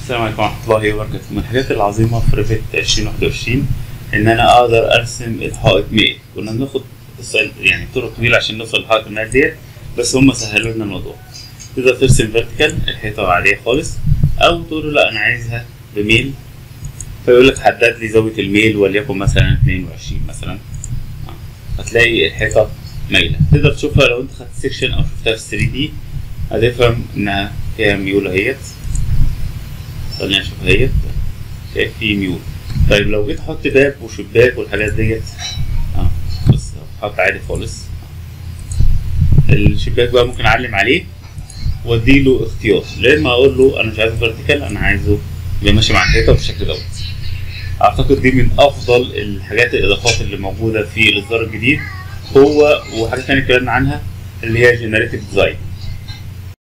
السلام عليكم ورحمة الله وبركاته من الحاجات العظيمة في ريفت 2021 إن أنا أقدر أرسم الحائط مائل كنا بناخد السؤال يعني طرق طويلة عشان نوصل لحائط المائل ديت بس هم سهلوا لنا الموضوع تقدر ترسم فيرتيكال الحيطة عادية خالص أو تقول له لا أنا عايزها بميل فيقول لك حدد لي زاوية الميل وليكن مثلا 22 مثلا آه. هتلاقي الحيطة مايلة تقدر تشوفها لو أنت خدت سيكشن أو شفتها في 3 دي هتفهم إنها فيها ميول أهيت خلينا نشوف اهيت شايف في ميول طيب لو جيت احط باب وشباك والحاجات ديت اه بص حط عادي خالص الشباك بقى ممكن اعلم عليه واديله اختيار لما اقول له انا مش عايزه فيرتيكال انا عايزه يبقى ماشي مع الحيطه بالشكل دوت اعتقد دي من افضل الحاجات الاضافات اللي موجوده في الاصدار الجديد هو وحاجه تانية اتكلمنا عنها اللي هي جنريتيف ديزاين